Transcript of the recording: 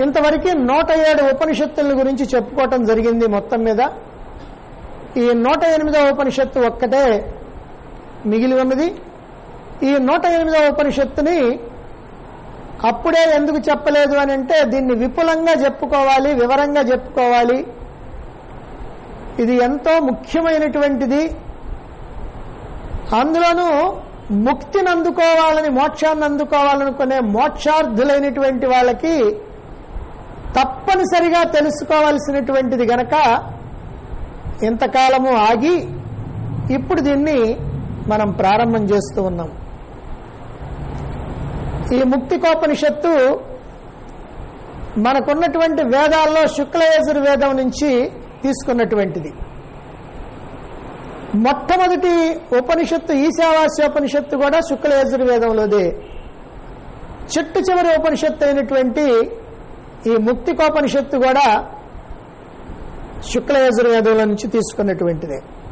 ఇంతవరకు నూట ఏడు ఉపనిషత్తుల గురించి చెప్పుకోవటం జరిగింది మొత్తం మీద ఈ నూట ఎనిమిదవ ఉపనిషత్తు ఒక్కటే మిగిలి ఉన్నది ఈ నూట ఎనిమిదవ ఉపనిషత్తుని అప్పుడే ఎందుకు చెప్పలేదు అని అంటే దీన్ని విపులంగా చెప్పుకోవాలి వివరంగా చెప్పుకోవాలి ఇది ఎంతో ముఖ్యమైనటువంటిది అందులోనూ ముక్తిని అందుకోవాలని మోక్షాన్ని అందుకోవాలనుకునే మోక్షార్థులైనటువంటి వాళ్ళకి తప్పనిసరిగా తెలుసుకోవాల్సినటువంటిది గనక ఇంతకాలము ఆగి ఇప్పుడు దీన్ని మనం ప్రారంభం చేస్తూ ఉన్నాం ఈ ముక్తికోపనిషత్తు మనకున్నటువంటి వేదాల్లో శుక్లయజుర్ వేదం నుంచి తీసుకున్నటువంటిది మొట్టమొదటి ఉపనిషత్తు ఈశావాస్యోపనిషత్తు కూడా శుక్లయజుర్ వేదంలోదే చిట్టు చివరి ఉపనిషత్తు అయినటువంటి ఈ ముక్తికోపనిషత్తు కూడా శుక్లయజుర్ వేదంలో నుంచి తీసుకున్నటువంటిదే